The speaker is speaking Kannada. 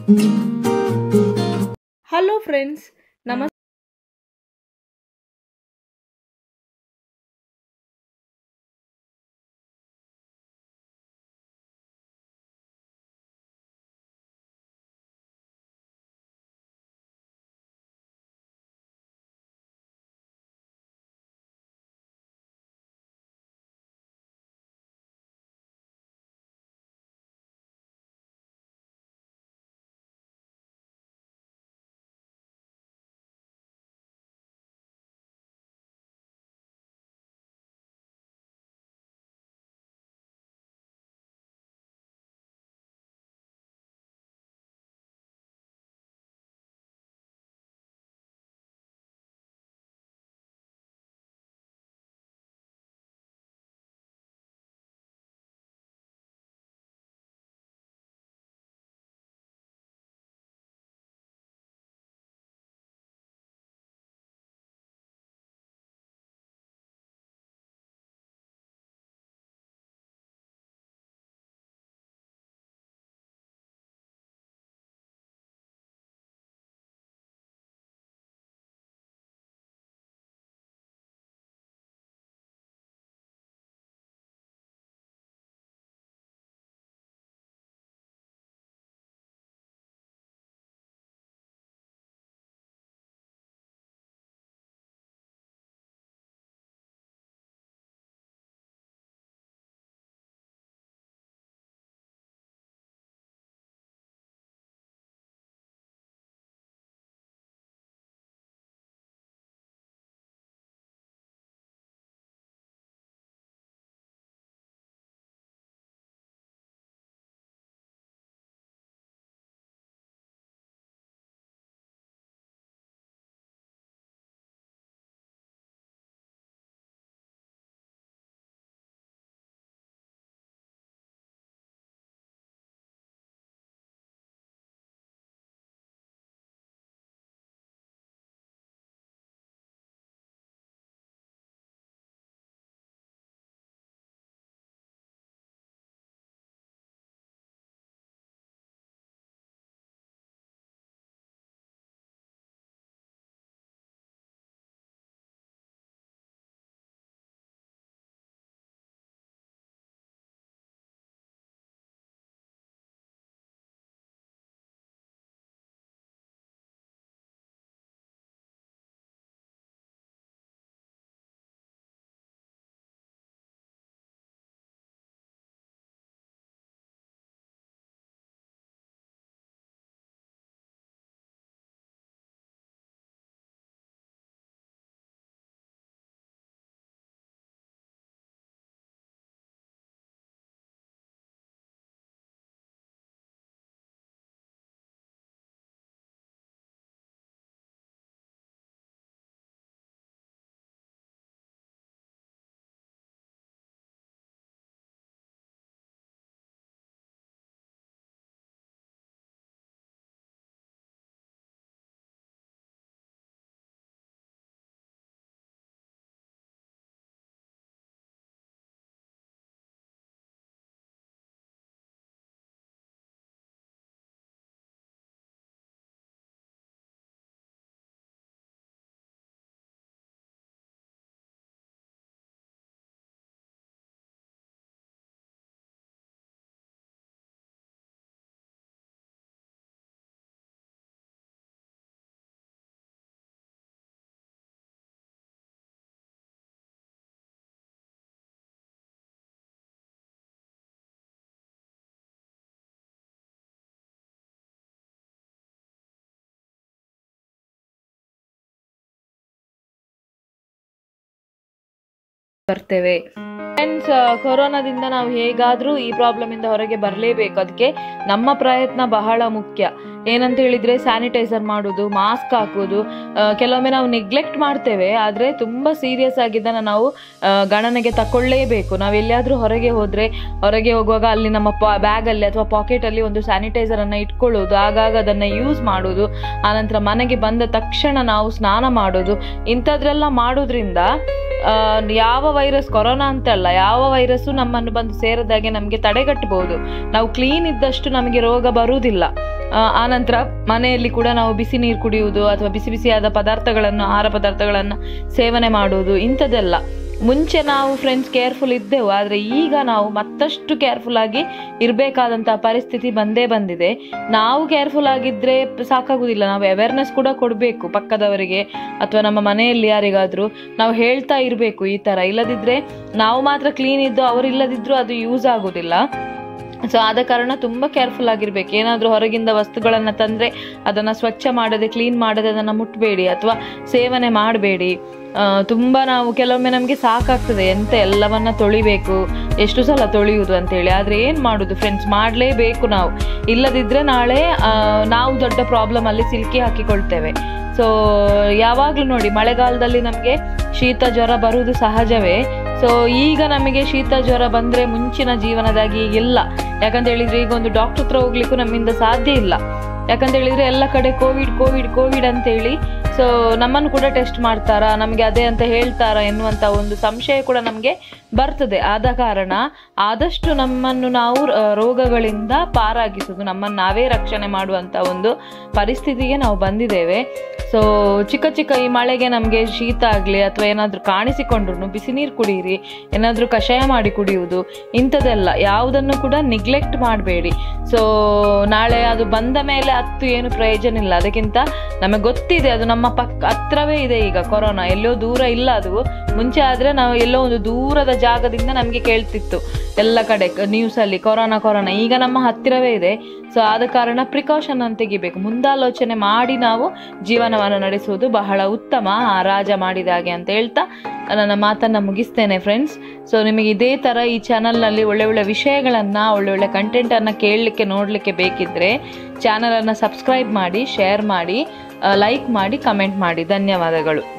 ಹಲೋ ಫ್ರೆಂಡ್ಸ್ ನಮಸ್ ಬರ್ತೇವೆ ಫ್ರೆಂಡ್ಸ್ ಕೊರೋನಾದಿಂದ ನಾವು ಹೇಗಾದ್ರೂ ಈ ಪ್ರಾಬ್ಲಮ್ ಇಂದ ಹೊರಗೆ ಬರಲೇಬೇಕು ಅದಕ್ಕೆ ನಮ್ಮ ಪ್ರಯತ್ನ ಬಹಳ ಮುಖ್ಯ ಏನಂತ ಹೇಳಿದ್ರೆ ಸ್ಯಾನಿಟೈಸರ್ ಮಾಡೋದು ಮಾಸ್ಕ್ ಹಾಕೋದು ಆ, ಕೆಲವೊಮ್ಮೆ ನಾವು ನೆಗ್ಲೆಕ್ಟ್ ಮಾಡ್ತೇವೆ ಆದರೆ ತುಂಬ ಸೀರಿಯಸ್ ಆಗಿದ್ದನ್ನು ನಾವು ಆ, ಗಣನೆಗೆ ತಕೊಳ್ಳೇಬೇಕು ನಾವು ಎಲ್ಲಿಯಾದರೂ ಹೊರಗೆ ಹೋದರೆ ಹೊರಗೆ ಹೋಗುವಾಗ ಅಲ್ಲಿ ನಮ್ಮ ಬ್ಯಾಗಲ್ಲಿ ಅಥವಾ ಪಾಕೆಟಲ್ಲಿ ಒಂದು ಸ್ಯಾನಿಟೈಸರ್ ಅನ್ನು ಇಟ್ಕೊಳ್ಳೋದು ಆಗಾಗ ಅದನ್ನು ಯೂಸ್ ಮಾಡೋದು ಆನಂತರ ಮನೆಗೆ ಬಂದ ತಕ್ಷಣ ನಾವು ಸ್ನಾನ ಮಾಡೋದು ಇಂಥದ್ರೆಲ್ಲ ಮಾಡೋದ್ರಿಂದ ಆ, ಯಾವ ವೈರಸ್ ಕೊರೋನಾ ಅಂತಲ್ಲ ಯಾವ ವೈರಸ್ಸು ನಮ್ಮನ್ನು ಬಂದು ಸೇರದಾಗೆ ನಮಗೆ ತಡೆಗಟ್ಟಬಹುದು ನಾವು ಕ್ಲೀನ್ ಇದ್ದಷ್ಟು ನಮಗೆ ರೋಗ ಬರುವುದಿಲ್ಲ ಆ, ಆನಂತರ ಮನೆಯಲ್ಲಿ ಕೂಡ ನಾವು ಬಿಸಿ ನೀರು ಕುಡಿಯುವುದು ಅಥವಾ ಬಿಸಿ ಬಿಸಿಯಾದ ಪದಾರ್ಥಗಳನ್ನು ಆಹಾರ ಪದಾರ್ಥಗಳನ್ನು ಸೇವನೆ ಮಾಡುವುದು ಇಂಥದ್ದೆಲ್ಲ ಮುಂಚೆ ನಾವು ಫ್ರೆಂಡ್ಸ್ ಕೇರ್ಫುಲ್ ಇದ್ದೆವು ಆದರೆ ಈಗ ನಾವು ಮತ್ತಷ್ಟು ಕೇರ್ಫುಲ್ ಆಗಿ ಇರಬೇಕಾದಂಥ ಪರಿಸ್ಥಿತಿ ಬಂದೇ ಬಂದಿದೆ ನಾವು ಕೇರ್ಫುಲ್ ಆಗಿದ್ರೆ ಸಾಕಾಗುದಿಲ್ಲ ನಾವು ಅವೇರ್ನೆಸ್ ಕೂಡ ಕೊಡಬೇಕು ಪಕ್ಕದವರಿಗೆ ಅಥವಾ ನಮ್ಮ ಮನೆಯಲ್ಲಿ ಯಾರಿಗಾದರೂ ನಾವು ಹೇಳ್ತಾ ಇರಬೇಕು ಈ ಥರ ಇಲ್ಲದಿದ್ದರೆ ನಾವು ಮಾತ್ರ ಕ್ಲೀನ್ ಇದ್ದು ಅವರು ಇಲ್ಲದಿದ್ದರೂ ಅದು ಯೂಸ್ ಆಗೋದಿಲ್ಲ ಸೊ ಆದ ಕಾರಣ ತುಂಬ ಕೇರ್ಫುಲ್ ಆಗಿರ್ಬೇಕು ಏನಾದರೂ ಹೊರಗಿಂದ ವಸ್ತುಗಳನ್ನು ತಂದರೆ ಅದನ್ನು ಸ್ವಚ್ಛ ಮಾಡದೆ ಕ್ಲೀನ್ ಮಾಡದೆ ಅದನ್ನು ಮುಟ್ಟಬೇಡಿ ಅಥವಾ ಸೇವನೆ ಮಾಡಬೇಡಿ ತುಂಬ ನಾವು ಕೆಲವೊಮ್ಮೆ ನಮಗೆ ಸಾಕಾಗ್ತದೆ ಎಂತ ಎಲ್ಲವನ್ನ ತೊಳಿಬೇಕು ಎಷ್ಟು ಸಲ ತೊಳೆಯುವುದು ಅಂತೇಳಿ ಆದರೆ ಏನು ಮಾಡೋದು ಫ್ರೆಂಡ್ಸ್ ಮಾಡಲೇಬೇಕು ನಾವು ಇಲ್ಲದಿದ್ದರೆ ನಾಳೆ ಆ, ನಾವು ದೊಡ್ಡ ಪ್ರಾಬ್ಲಮಲ್ಲಿ ಸಿಲುಕಿ ಹಾಕಿಕೊಳ್ತೇವೆ ಸೊ ಯಾವಾಗಲೂ ನೋಡಿ ಮಳೆಗಾಲದಲ್ಲಿ ನಮಗೆ ಶೀತ ಜ್ವರ ಬರುವುದು ಸಹಜವೇ ಸೊ ಈಗ ನಮಗೆ ಶೀತ ಜ್ವರ ಬಂದರೆ ಮುಂಚಿನ ಜೀವನದಾಗಿ ಇಲ್ಲ ಯಾಕಂತ ಹೇಳಿದ್ರೆ ಈಗ ಒಂದು ಡಾಕ್ಟರ್ ಹತ್ರ ಹೋಗ್ಲಿಕ್ಕೂ ನಮ್ಮಿಂದ ಸಾಧ್ಯ ಇಲ್ಲ ಯಾಕಂತ ಹೇಳಿದ್ರೆ ಎಲ್ಲ ಕಡೆ ಕೋವಿಡ್ ಕೋವಿಡ್ ಕೋವಿಡ್ ಅಂತೇಳಿ ಸೊ ನಮ್ಮನ್ನು ಕೂಡ ಟೆಸ್ಟ್ ಮಾಡ್ತಾರಾ ನಮಗೆ ಅದೇ ಅಂತ ಹೇಳ್ತಾರಾ ಎನ್ನುವಂಥ ಒಂದು ಸಂಶಯ ಕೂಡ ನಮಗೆ ಬರ್ತದೆ ಆದ ಕಾರಣ ಆದಷ್ಟು ನಮ್ಮನ್ನು ನಾವು ಆ, ರೋಗಗಳಿಂದ ಪಾರಾಗಿಸುವುದು ನಮ್ಮನ್ನು ನಾವೇ ರಕ್ಷಣೆ ಮಾಡುವಂಥ ಒಂದು ಪರಿಸ್ಥಿತಿಗೆ ನಾವು ಬಂದಿದ್ದೇವೆ ಸೊ ಚಿಕ್ಕ ಚಿಕ್ಕ ಈ ಮಳೆಗೆ ನಮಗೆ ಶೀತ ಆಗಲಿ ಅಥವಾ ಏನಾದರೂ ಕಾಣಿಸಿಕೊಂಡ್ರು ಬಿಸಿ ನೀರು ಕುಡಿಯಿರಿ ಏನಾದರೂ ಕಷಾಯ ಮಾಡಿ ಕುಡಿಯುವುದು ಇಂಥದ್ದೆಲ್ಲ ಯಾವುದನ್ನು ಕೂಡ ನಿಗ್ಲೆಕ್ಟ್ ಮಾಡಬೇಡಿ ಸೊ ನಾಳೆ ಅದು ಬಂದ ಮೇಲೆ ಹತ್ತು ಏನು ಪ್ರಯೋಜನ ಇಲ್ಲ ಅದಕ್ಕಿಂತ ನಮಗೆ ಗೊತ್ತಿದೆ ಅದು ನಮ್ಮ ಪಕ್ಕ ಹತ್ರವೇ ಇದೆ ಈಗ ಕೊರೋನಾ ಎಲ್ಲೋ ದೂರ ಇಲ್ಲ ಅದು ಮುಂಚೆ ಆದರೆ ನಾವು ಎಲ್ಲೋ ಒಂದು ದೂರದ ಜಾಗದಿಂದ ನಮಗೆ ಕೇಳ್ತಿತ್ತು ಎಲ್ಲ ಕಡೆ ನ್ಯೂಸಲ್ಲಿ ಕೊರೋನಾ ಕೊರೋನಾ ಈಗ ನಮ್ಮ ಹತ್ತಿರವೇ ಇದೆ ಸೊ ಆದ ಕಾರಣ ಪ್ರಿಕಾಷನ್ ಅಂತ ತೆಗಿಬೇಕು ಮುಂದಾಲೋಚನೆ ಮಾಡಿ ನಾವು ಜೀವನವನ್ನು ನಡೆಸುವುದು ಬಹಳ ಉತ್ತಮ ಆ ರಾಜ ಮಾಡಿದ ಹಾಗೆ ಅಂತ ಹೇಳ್ತಾ ನನ್ನ ಮಾತನ್ನು ಮುಗಿಸ್ತೇನೆ ಫ್ರೆಂಡ್ಸ್ ಸೊ ನಿಮಗೆ ಇದೇ ಥರ ಈ ಚಾನಲ್ನಲ್ಲಿ ಒಳ್ಳೆ ಒಳ್ಳೆ ವಿಷಯಗಳನ್ನು ಒಳ್ಳೆ ಒಳ್ಳೆ ಕಂಟೆಂಟನ್ನು ಕೇಳಲಿಕ್ಕೆ ನೋಡಲಿಕ್ಕೆ ಬೇಕಿದ್ದರೆ ಚಾನಲನ್ನು ಸಬ್ಸ್ಕ್ರೈಬ್ ಮಾಡಿ ಶೇರ್ ಮಾಡಿ ಲೈಕ್ ಮಾಡಿ ಕಮೆಂಟ್ ಮಾಡಿ ಧನ್ಯವಾದಗಳು